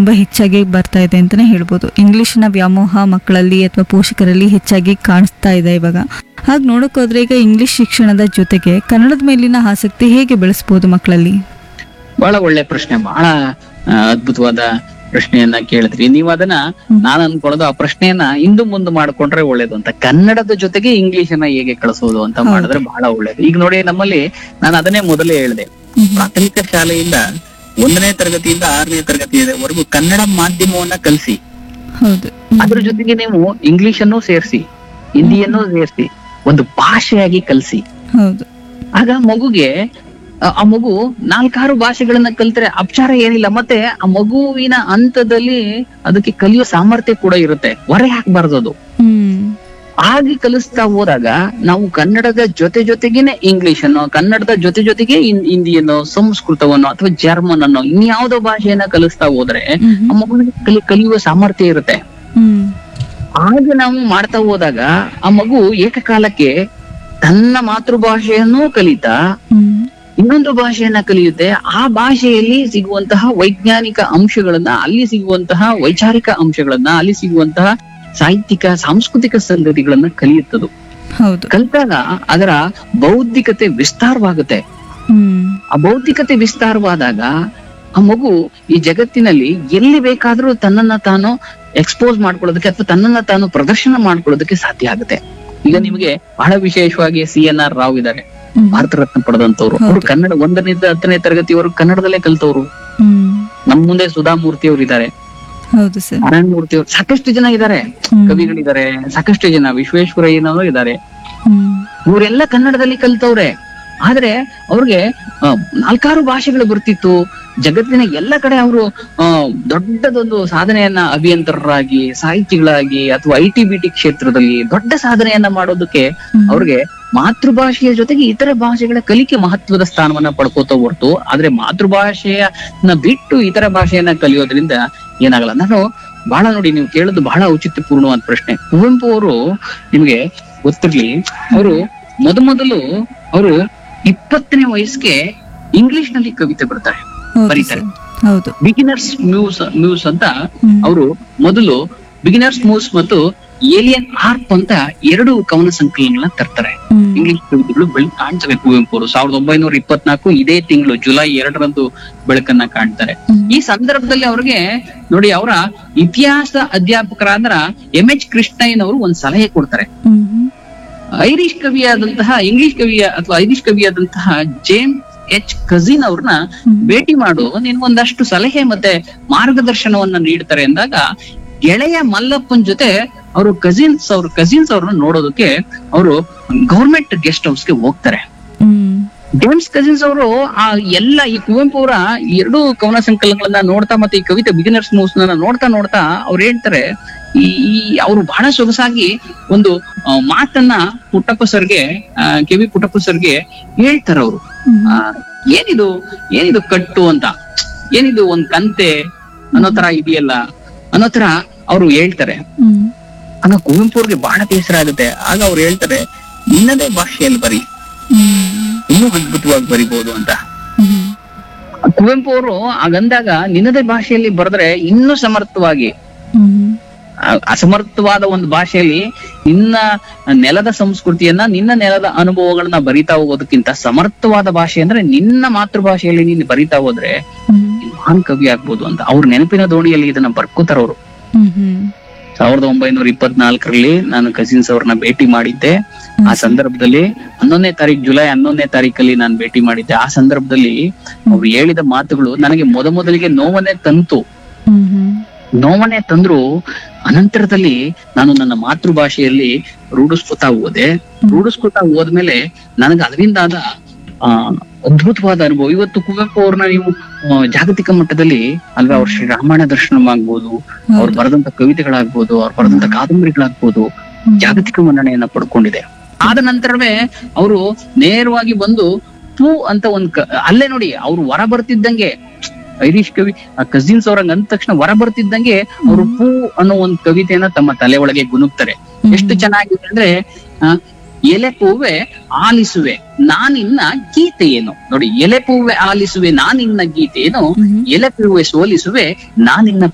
ತುಂಬಾ ಹೆಚ್ಚಾಗಿ ಬರ್ತಾ ಇದೆ ಅಂತಾನೆ ಹೇಳ್ಬೋದು ಇಂಗ್ಲಿಷ್ನ ವ್ಯಾಮೋಹ ಮಕ್ಕಳಲ್ಲಿ ಅಥವಾ ಪೋಷಕರಲ್ಲಿ ಹೆಚ್ಚಾಗಿ ಕಾಣಿಸ್ತಾ ಇದೆ ಇವಾಗ ಹಾಗೆ ನೋಡೋಕೋದ್ರೆ ಈಗ ಇಂಗ್ಲಿಷ್ ಶಿಕ್ಷಣದ ಜೊತೆಗೆ ಕನ್ನಡದ ಮೇಲಿನ ಆಸಕ್ತಿ ಹೇಗೆ ಬೆಳೆಸ್ಬೋದು ಮಕ್ಕಳಲ್ಲಿ ಬಹಳ ಒಳ್ಳೆ ಪ್ರಶ್ನೆ ಬಹಳ ಆ, ಅದ್ಭುತವಾದ ಪ್ರಶ್ನೆಯನ್ನ ಕೇಳಿದ್ರಿ ನೀವು ಅದನ್ನ ನಾನು ಅನ್ಕೊಳ್ಳೋದು ಆ ಪ್ರಶ್ನೆಯನ್ನ ಇಂದು ಮುಂದೆ ಮಾಡ್ಕೊಂಡ್ರೆ ಒಳ್ಳೇದು ಅಂತ ಕನ್ನಡದ ಜೊತೆಗೆ ಇಂಗ್ಲಿಷ್ ಅನ್ನ ಹೇಗೆ ಕಳಿಸೋದು ಅಂತ ಹೌದು. ಮಾಡಿದ್ರೆ ಬಹಳ ಒಳ್ಳೇದು ಈಗ ನೋಡಿ ನಮ್ಮಲ್ಲಿ ನಾನು ಅದನ್ನೇ ಮೊದಲೇ ಹೇಳಿದೆ ಪ್ರಾಥಮಿಕ ಶಾಲೆಯಿಂದ ಒಂದನೇ ತರಗತಿಯಿಂದ ಆರನೇ ತರಗತಿಯವರೆಗೂ ಕನ್ನಡ ಮಾಧ್ಯಮವನ್ನ ಕಲಿಸಿ ಹೌದು ಅದ್ರ ಜೊತೆಗೆ ನೀವು ಇಂಗ್ಲಿಷ್ ಅನ್ನು ಸೇರಿಸಿ ಹಿಂದಿಯನ್ನು ಸೇರಿಸಿ ಒಂದು ಭಾಷೆಯಾಗಿ ಕಲಿಸಿ ಹೌದು ಆಗ ಮಗುಗೆ ಆ ಆ ಮಗು ನಾಲ್ಕಾರು ಭಾಷೆಗಳನ್ನ ಕಲ್ತ್ರೆ ಅಪಚಾರ ಏನಿಲ್ಲ ಮತ್ತೆ ಆ ಮಗುವಿನ ಹಂತದಲ್ಲಿ ಅದಕ್ಕೆ ಕಲಿಯೋ ಸಾಮರ್ಥ್ಯ ಕೂಡ ಇರುತ್ತೆ ಹೊರೆ ಹಾಕ್ಬಾರ್ದು ಅದು ಹ್ಮ್ ಹಾಗೆ ಕಲಿಸ್ತಾ ಹೋದಾಗ ನಾವು ಕನ್ನಡದ ಜೊತೆ ಜೊತೆಗೇನೆ ಇಂಗ್ಲಿಷ್ ಅನ್ನು ಕನ್ನಡದ ಜೊತೆ ಜೊತೆಗೆ ಹಿಂ- ಹಿಂದಿಯನ್ನು ಸಂಸ್ಕೃತವನ್ನು ಅಥವಾ ಜರ್ಮನ್ ಅನ್ನು ಇನ್ಯಾವುದೋ ಭಾಷೆಯನ್ನ ಕಲಿಸ್ತಾ ಹೋದ್ರೆ ಆ ಮಗುವಿಗೆ ಕಲಿ ಕಲಿಯುವ ಸಾಮರ್ಥ್ಯ ಇರುತ್ತೆ ಹ್ಮ್ ಹಾಗೆ ನಾವು ಮಾಡ್ತಾ ಹೋದಾಗ ಆ ಮಗು ಏಕಕಾಲಕ್ಕೆ ತನ್ನ ಮಾತೃಭಾಷೆಯನ್ನು ಕಲಿತಾ ಹ್ಮ್ ಇನ್ನೊಂದು ಭಾಷೆಯನ್ನ ಕಲಿಯುತ್ತೆ ಆ ಭಾಷೆಯಲ್ಲಿ ಸಿಗುವಂತಹ ವೈಜ್ಞಾನಿಕ ಅಂಶಗಳನ್ನ ಅಲ್ಲಿ ಸಿಗುವಂತಹ ವೈಚಾರಿಕ ಅಂಶಗಳನ್ನ ಅಲ್ಲಿ ಸಿಗುವಂತಹ ಸಾಹಿತ್ಯಿಕ ಸಾಂಸ್ಕೃತಿಕ ಸಂಗತಿಗಳನ್ನ ಕಲಿಯುತ್ತದು ಹೌದು ಕಲಿತಾಗ ಅದರ ಬೌದ್ಧಿಕತೆ ವಿಸ್ತಾರವಾಗುತ್ತೆ ಹ್ಮ್ ಆ ಬೌದ್ಧಿಕತೆ ವಿಸ್ತಾರವಾದಾಗ ಆ ಮಗು ಈ ಜಗತ್ತಿನಲ್ಲಿ ಎಲ್ಲಿ ಬೇಕಾದ್ರೂ ತನ್ನನ್ನ ತಾನು ಎಕ್ಸ್ಪೋಸ್ ಮಾಡ್ಕೊಳ್ಳೋದಕ್ಕೆ ಅಥವಾ ತನ್ನನ್ನ ತಾನು ಪ್ರದರ್ಶನ ಮಾಡ್ಕೊಳ್ಳೋದಕ್ಕೆ ಸಾಧ್ಯ ಆಗುತ್ತೆ ಈಗ ನಿಮಗೆ ಬಹಳ ವಿಶೇಷವಾಗಿ ಸಿ ಎನ್ ಆರ್ ರಾವ್ ಇದ್ದಾರೆ ಹ್ಮ್. ಭಾರತ ರತ್ನ ಪಡೆದಂತವ್ರು ಅವರು ಹೌದು. ಕನ್ನಡ ಒಂದರಿಂದ ಹತ್ತನೇ ತರಗತಿವರೆಗೂ ಕನ್ನಡದಲ್ಲೇ ಕಲ್ತವ್ರು ಹ್ಮ್ ನಮ್ ಮುಂದೆ ಸುಧಾಮೂರ್ತಿ ಅವರು ಇದ್ದಾರೆ ಹೌದು ಸರ್ ನಾರಾಯಣ ಮೂರ್ತಿ ಅವರು ಸಾಕಷ್ಟು ಜನ ಇದ್ದಾರೆ ಹ್ಮ್. ಕವಿಗಳಿದ್ದಾರೆ ಸಾಕಷ್ಟು ಜನ ವಿಶ್ವೇಶ್ವರಯ್ಯನವರು ಇದ್ದಾರೆ ಹ್ಮ್ ಇವರೆಲ್ಲ ಕನ್ನಡದಲ್ಲಿ ಕಲ್ತವ್ರೆ ಆದ್ರೆ ಅವ್ರಿಗೆ ಆ, ನಾಲ್ಕಾರು ಭಾಷೆಗಳು ಬರ್ತಿತ್ತು ಜಗತ್ತಿನ ಎಲ್ಲ ಕಡೆ ಅವರು ದೊಡ್ಡದೊಂದು ಸಾಧನೆಯನ್ನ ಅಭಿಯಂತರರಾಗಿ ಸಾಹಿತಿಗಳಾಗಿ ಅಥವಾ ಐ ಟಿ ಬಿ ಟಿ ಕ್ಷೇತ್ರದಲ್ಲಿ ದೊಡ್ಡ ಸಾಧನೆಯನ್ನ ಮಾಡೋದಕ್ಕೆ ಹ್ಮ್. ಅವ್ರಿಗೆ ಮಾತೃಭಾಷೆಯ ಜೊತೆಗೆ ಇತರೆ ಭಾಷೆಗಳ ಕಲಿಕೆ ಮಹತ್ವದ ಸ್ಥಾನವನ್ನ ಪಡ್ಕೋತಾ ಹೊರ್ತು ಆದ್ರೆ ಮಾತೃಭಾಷೆಯನ್ನ ಬಿಟ್ಟು ಇತರ ಭಾಷೆಯನ್ನ ಕಲಿಯೋದ್ರಿಂದ ಏನಾಗಲ್ಲ ನಾನು ಬಹಳ ನೋಡಿ ನೀವು ಕೇಳೋದು ಬಹಳ ಔಚಿತ್ಯಪೂರ್ಣವಾದ ಪ್ರಶ್ನೆ ಕುವೆಂಪು ಅವರು ನಿಮ್ಗೆ ಗೊತ್ತಿರ್ಲಿ ಅವರು ಮೊದಮೊದಲು ಅವರು ಇಪ್ಪತ್ತನೇ ವಯಸ್ಸಿಗೆ ಇಂಗ್ಲಿಷ್ ನಲ್ಲಿ ಕವಿತೆ ಬರ್ತಾರೆ ಹೌದು ಬರೀತಾರೆ. ಸರ್ ಹೌದು ಬಿಗಿನರ್ಸ್ ಮ್ಯೂಸ್ ಮ್ಯೂಸ್ ಅಂತ ಹ್ಮ್. ಅವರು ಮೊದಲು ಬಿಗಿನರ್ಸ್ ಮ್ಯೂಸ್ ಮತ್ತು ಏಲಿಯನ್ ಆರ್ಪ್ ಅಂತ ಎರಡು ಕವನ ಸಂಕಲನಗಳನ್ನ ತರ್ತಾರೆ ಹ್ಮ್. ಇಂಗ್ಲಿಷ್ ಕವಿತೆಗಳು ಬೆಳಕು ಕಾಣ್ತವೆ ಕುವೆಂಪು ಅವರು ಸಾವಿರದ ಒಂಬೈನೂರ ಇಪ್ಪತ್ನಾಲ್ಕು ಇದೇ ತಿಂಗಳು ಜುಲೈ ಎರಡರಂದು ಬೆಳಕನ್ನ ಕಾಣ್ತಾರೆ ಹ್ಮ್. ಈ ಸಂದರ್ಭದಲ್ಲಿ ಅವ್ರಿಗೆ ನೋಡಿ ಅವರ ಇತಿಹಾಸ ಅಧ್ಯಾಪಕರಾದ್ರ ಎಂ ಎಚ್ ಕೃಷ್ಣಯ್ಯನವರು ಒಂದ್ ಸಲಹೆ ಕೊಡ್ತಾರೆ ಹ್ಮ್ ಹ್ಮ್. ಐರಿಷ್ ಕವಿಯಾದಂತಹ ಇಂಗ್ಲಿಷ್ ಕವಿಯ ಅಥವಾ ಐರಿಷ್ ಕವಿಯಾದಂತಹ ಜೇಮ್ಸ್ ಎಚ್ ಕಜಿನ್ ಅವ್ರನ್ನ ಹ್ಮ್. ಭೇಟಿ ಮಾಡು ನಿನ್ ಒಂದಷ್ಟು ಸಲಹೆ ಮತ್ತೆ ಮಾರ್ಗದರ್ಶನವನ್ನ ನೀಡ್ತಾರೆ ಅಂದಾಗ ಗೆಳೆಯ ಮಲ್ಲಪ್ಪನ್ ಜೊತೆ ಅವರು ಕಸಿನ್ಸ್ ಅವ್ರ ಕಸಿನ್ಸ್ ಅವ್ರನ್ನ ನೋಡೋದಕ್ಕೆ ಅವರು ಗೌರ್ಮೆಂಟ್ ಗೆಸ್ಟ್ ಹೌಸ್ಗೆ ಹೋಗ್ತಾರೆ ಹ್ಮ್. ಜೇಮ್ಸ್ ಕಸಿನ್ಸ್ ಅವರು ಆ ಎಲ್ಲ ಈ ಕುವೆಂಪು ಅವರ ಎರಡು ಕವನ ಸಂಕಲನಗಳನ್ನ ನೋಡ್ತಾ ಮತ್ತೆ ಈ ಕವಿತೆ ಬಿಗಿನರ್ಸ್ ಮೂವ್ಸ್ ನೋಡ್ತಾ ನೋಡ್ತಾ ಅವ್ರು ಹೇಳ್ತಾರೆ ಈ ಈ ಅವರು ಬಹಳ ಸೊಗಸಾಗಿ ಒಂದು ಆ, ಮಾತನ್ನ ಪುಟ್ಟಪ್ಪ ಸರ್ಗೆ ಕೆ ವಿ ಪುಟ್ಟಪ್ಪ ಸರ್ಗೆ ಹೇಳ್ತಾರೆ ಅವರು ಹ್ಮ್. ಏನಿದು ಏನಿದು ಕಟ್ಟು ಅಂತ ಏನಿದು ಒಂದ್ ಕಂತೆ ಅನ್ನೋ ತರ ಇದೆಯಲ್ಲ ಅನ್ನೋ ತರ ಅವರು ಹೇಳ್ತಾರೆ ಹ್ಮ್. ಆಗ ಕುವೆಂಪು ಅವ್ರಿಗೆ ಬಹಳ ಬೇಸರ ಆಗುತ್ತೆ ಆಗ ಅವ್ರು ಹೇಳ್ತಾರೆ ನಿನ್ನದೇ ಭಾಷೆಯಲ್ಲಿ ಬರಿ ಹ್ಮ್. ಇನ್ನೂ ಅದ್ಭುತವಾಗಿ ಬರಿಬಹುದು ಅಂತ ಹ್ಮ್. ಕುವೆಂಪು ಅವರು ಹಾಗಂದಾಗ ನಿನ್ನದೇ ಭಾಷೆಯಲ್ಲಿ ಬರೆದ್ರೆ ಇನ್ನೂ ಸಮರ್ಥವಾಗಿ ಹ್ಮ್. ಆ- ಅಸಮರ್ಥವಾದ ಒಂದು ಭಾಷೆಯಲ್ಲಿ ನಿನ್ನ ನೆಲದ ಸಂಸ್ಕೃತಿಯನ್ನ ನಿನ್ನ ನೆಲದ ಅನುಭವಗಳನ್ನ ಬರಿತಾ ಹೋಗೋದಕ್ಕಿಂತ ಸಮರ್ಥವಾದ ಭಾಷೆ ಅಂದ್ರೆ ನಿನ್ನ ಮಾತೃಭಾಷೆಯಲ್ಲಿ ನೀನು ಬರಿತಾ ಹೋದ್ರೆ ಹ್ಮ್. ನೀನು ಮಹಾನ್ ಕವಿ ಆಗ್ಬೋದು ಅಂತ ಅವ್ರ ನೆನಪಿನ ದೋಣಿಯಲ್ಲಿ ಇದನ್ನ ಬರ್ಕೋತಾರ ಅವರು ಹ್ಮ್. ಹ್ಮ್. ಸಾವಿರದ ಒಂಬೈನೂರ ಇಪ್ಪತ್ನಾಲ್ಕರಲ್ಲಿ ನಾನು ಕಸಿನ್ಸ್ ಅವ್ರನ್ನ ಭೇಟಿ ಮಾಡಿದ್ದೆ ಆ ಸಂದರ್ಭದಲ್ಲಿ ಹನ್ನೊಂದನೇ ತಾರೀಕು ಜುಲೈ ಹನ್ನೊಂದನೇ ತಾರೀಕಲ್ಲಿ ನಾನು ಭೇಟಿ ಮಾಡಿದ್ದೆ ಆ ಸಂದರ್ಭದಲ್ಲಿ ಅವ್ರು ಹೇಳಿದ ಮಾತುಗಳು ನನಗೆ ಮೊದ ಮೊದಲಿಗೆ ನೋವನ್ನೇ ತಂತು ಹ್ಮ್. ಹ್ಮ್. ನೋವನ್ನೇ ತಂದ್ರು ಅನಂತರದಲ್ಲಿ ನಾನು ನನ್ನ ಮಾತೃಭಾಷೆಯಲ್ಲಿ ರೂಢಿಸ್ಕೊತಾ ಹೋದೆ ರೂಢಿಸ್ಕೊತಾ ಹೋದ್ಮೇಲೆ ನನಗೆ ಅದರಿಂದಾದ ಆ ಅದ್ಭುತವಾದ ಅನುಭವ ಇವತ್ತು ಕುವೆಂಪು ಅವ್ರನ್ನ ನೀವು ಆ, ಜಾಗತಿಕ ಮಟ್ಟದಲ್ಲಿ ಅಲ್ವಾ ಅವ್ರ ಶ್ರೀ ರಾಮಾಯಣ ದರ್ಶನಂ ಆಗ್ಬೋದು ಅವ್ರು ಹೌದು. ಬರೆದಂತ ಕವಿತೆಗಳಾಗ್ಬೋದು ಅವ್ರು ಬರೆದಂತ ಕಾದಂಬರಿಗಳಾಗ್ಬೋದು ಹ್ಮ್. ಜಾಗತಿಕ ಮನ್ನಣೆಯನ್ನ ಪಡ್ಕೊಂಡಿದೆ ಆದ ನಂತರವೇ ಅವರು ನೇರವಾಗಿ ಬಂದು ಪೂ ಅಂತ ಒಂದ್ ಕ- ಅಲ್ಲೇ ನೋಡಿ ಅವ್ರು ಹೊರ ಬರ್ತಿದ್ದಂಗೆ ಐರಿಷ್ ಕವಿ ಕಸಿನ್ಸ್ ಅವ್ರಂಗ ಅಂದ ತಕ್ಷಣ ಹೊರ ಬರ್ತಿದ್ದಂಗೆ ಅವರು ಪೂ ಅನ್ನೋ ಒಂದ್ ಕವಿತೆಯನ್ನ ತಮ್ಮ ತಲೆ ಒಳಗೆ ಗುನುಕ್ತಾರೆ ಎಷ್ಟು ಚೆನ್ನಾಗಿದೆ ಅಂದ್ರೆ ಆ, ಎಲೆ ಪೂವೆ ಆಲಿಸುವೆ ನಾನಿನ್ನ ಗೀತೆ ಏನು ನೋಡಿ ಎಲೆ ಪೂವೆ ಆಲಿಸುವೆ ನಾನಿನ್ನ ಗೀತೆ ಏನು ಹ್ಮ್. ಎಲೆ ಪೂವೆ ಸೋಲಿಸುವೆ ನಾನಿನ್ನ